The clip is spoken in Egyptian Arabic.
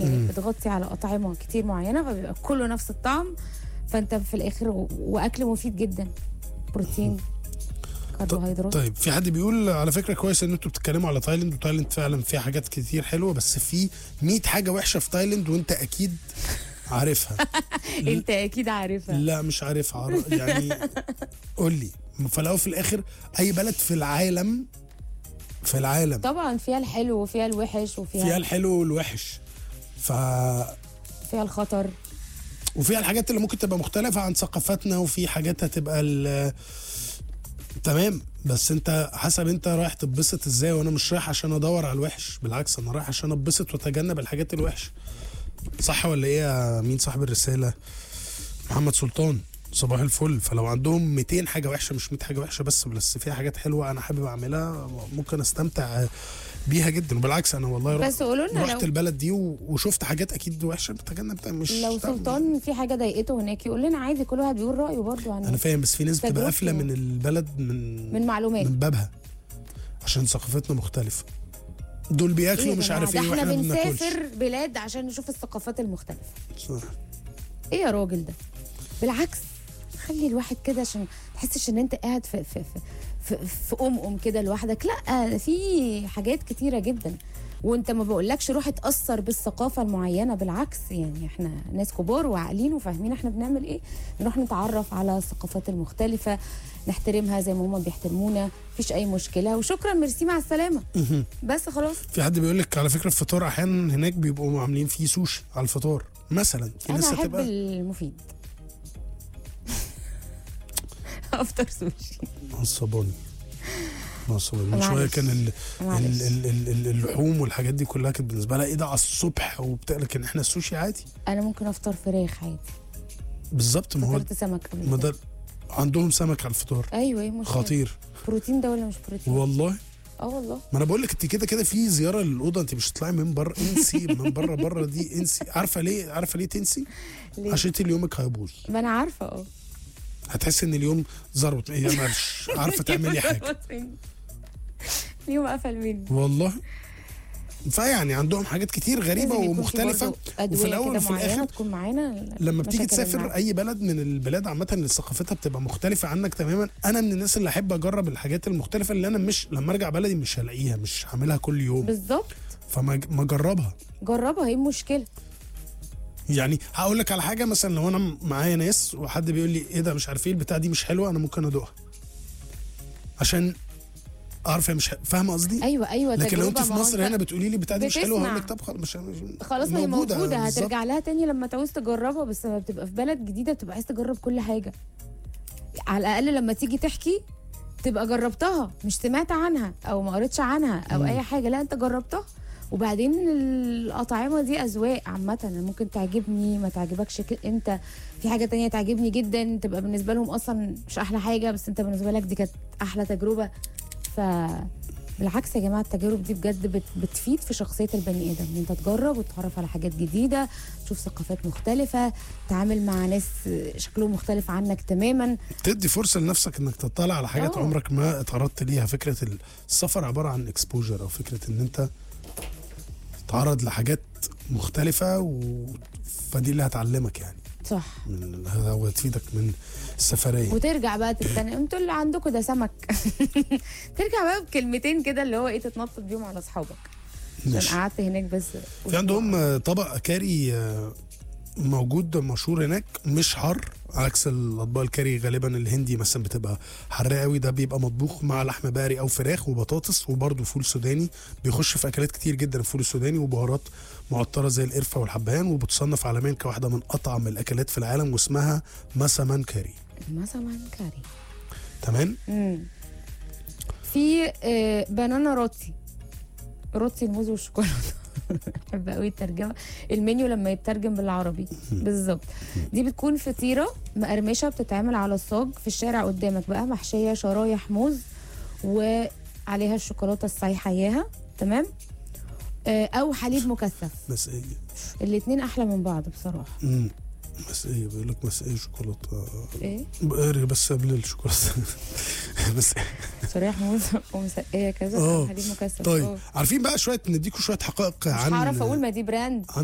يعني بتغطي على اطعمه كتير معينه فبيبقى كله نفس الطعم فانت في الاخر و- واكل مفيد جدا بروتين كربوهيدرات طيب في حد بيقول على فكره كويس ان انتوا بتتكلموا على تايلاند وتايلاند فعلا فيها حاجات كتير حلوه بس في 100 حاجه وحشه في تايلاند وانت اكيد عارفها انت اكيد عارفها لا مش عارفها عر- يعني قول لي فلو في الاخر اي بلد في العالم في العالم طبعا فيها الحلو وفيها الوحش وفيها فيها الحلو والوحش ف فيها الخطر وفيها الحاجات اللي ممكن تبقى مختلفة عن ثقافتنا وفي حاجات هتبقى ال- تمام بس انت حسب انت رايح تتبسط ازاي وانا مش رايح عشان ادور على الوحش بالعكس انا رايح عشان اتبسط واتجنب الحاجات الوحشه صح ولا ايه يا مين صاحب الرساله محمد سلطان صباح الفل فلو عندهم 200 حاجه وحشه مش 100 حاجه وحشه بس بس فيها حاجات حلوه انا حابب اعملها ممكن استمتع بيها جدا وبالعكس انا والله رحت بس قولوا لنا رحت لو البلد دي و- وشفت حاجات اكيد وحشه بتجنب ده مش لو ده- سلطان في حاجه ضايقته هناك يقول لنا عادي كل واحد بيقول رايه برضه انا عن فاهم بس في ناس بتبقى تجربته. قافله من البلد من من معلومات من بابها عشان ثقافتنا مختلفه دول بياكلوا يا مش جماعة؟ عارف ده ايه احنا واحنا ما بناكلش بنسافر بلاد عشان نشوف الثقافات المختلفه صح. ايه يا راجل ده بالعكس خلي الواحد كده عشان تحسش ان انت قاعد في في في في, في ام ام كده لوحدك لا في حاجات كتيره جدا وانت ما بقولكش روح اتاثر بالثقافه المعينه بالعكس يعني احنا ناس كبار وعاقلين وفاهمين احنا بنعمل ايه نروح نتعرف على الثقافات المختلفه نحترمها زي ما هم بيحترمونا مفيش اي مشكله وشكرا ميرسي مع السلامه بس خلاص في حد بيقول لك على فكره الفطار احيانا هناك بيبقوا عاملين فيه سوشي على الفطار مثلا في انا ناس احب هتبقى المفيد افطر سوشي نصباني نصباني من معلش. شويه كان ال معلش. ال ال ال ال اللحوم والحاجات دي كلها كانت بالنسبه لها ايه ده على الصبح وبتاع لكن احنا السوشي عادي انا ممكن افطر فراخ عادي بالظبط ما هو فطرت سمك قبل ما كده. ده عندهم سمك على الفطار ايوه ايه مشكله خطير بروتين ده ولا مش بروتين والله اه والله ما انا بقول لك انت كده كده في زياره للاوضه انت مش هتطلعي من بره انسي من بره بره دي انسي عارفه ليه عارفه ليه تنسي ليه؟ عشان انت يومك هيبوظ ما انا عارفه اه هتحسي ان اليوم ذروه هي مش عارفه تعملي حاجه اليوم قفل مني والله فيعني عندهم حاجات كتير غريبه لازم يكون في ومختلفه برضه وفي أدوية الاول كده وفي معينة الاخر تكون معانا لما بتيجي مشاكل تسافر المعدة. اي بلد من البلاد عامه اللي ثقافتها بتبقى مختلفه عنك تماما انا من الناس اللي احب اجرب الحاجات المختلفه اللي انا مش لما ارجع بلدي مش هلاقيها مش هعملها كل يوم بالظبط فما ما اجربها جربها ايه المشكله يعني هقول لك على حاجه مثلا لو انا معايا ناس وحد بيقول لي ايه ده مش عارف ايه البتاع دي مش حلوه انا ممكن ادوقها عشان اعرف هي مش ح- فاهمه قصدي ايوه ايوه لكن لو تجربة، انت في ما هو مصر أنت هنا بتقولي لي البتاع دي مش حلوه بتسمع. هقول لك طب خلاص مش مش- خلاص ما هي موجوده بالظبط. هترجع لها تاني لما تعوز تجربها بس لما بتبقى في بلد جديده بتبقى عايز تجرب كل حاجه على الاقل لما تيجي تحكي تبقى جربتها مش سمعت عنها او ما قريتش عنها او اي حاجه لا انت جربتها وبعدين الاطعمه دي اذواق عامه ممكن تعجبني ما تعجبكش ك- انت في حاجه تانية تعجبني جدا تبقى بالنسبه لهم اصلا مش احلى حاجه بس انت بالنسبه لك دي كانت احلى تجربه ف بالعكس يا جماعه التجارب دي بجد بت بتفيد في شخصيه البني ادم ان انت تجرب وتتعرف على حاجات جديده تشوف ثقافات مختلفه تتعامل مع ناس شكلهم مختلف عنك تماما تدي فرصه لنفسك انك تطلع على حاجات أوه. عمرك ما اتعرضت ليها فكره السفر عباره عن اكسبوجر او فكره ان انت تتعرض لحاجات مختلفه و... فدي اللي هتعلمك يعني صح من هو تفيدك من السفريه وترجع بقى تستنى انتوا اللي عندكم ده سمك ترجع بقى بكلمتين كده اللي هو ايه تتنطط بيهم على اصحابك عشان ماشي. قعدت هناك بس في عندهم آه، طبق كاري آه، موجود مشهور هناك مش حار عكس الاطباق الكاري غالبا الهندي مثلا بتبقى حراقه قوي ده بيبقى مطبوخ مع لحم بقري او فراخ وبطاطس وبرده فول سوداني بيخش في اكلات كتير جدا الفول السوداني وبهارات معطره زي القرفه والحبهان وبتصنف عالميا كواحده من اطعم الاكلات في العالم واسمها مسمان كاري مثلا كاري تمام مم. في آه، بنانا روتي روتي الموز والشوكولاته بحب قوي الترجمه المنيو لما يترجم بالعربي بالظبط دي بتكون فطيره مقرمشه بتتعمل على الصاج في الشارع قدامك بقى محشيه شرايح موز وعليها الشوكولاته السايحه اياها تمام آه، او حليب مكثف مسقيه الاتنين احلى من بعض بصراحه امم مسقيه بيقول لك مسقيه شوكولاته ايه بقري بس قبل الشوكولاته بس شرايح موز ومسقيه كذا آه. حليب مكثف طيب آه. عارفين بقى شويه نديكم شويه حقائق مش عن هعرف اقول ما دي براند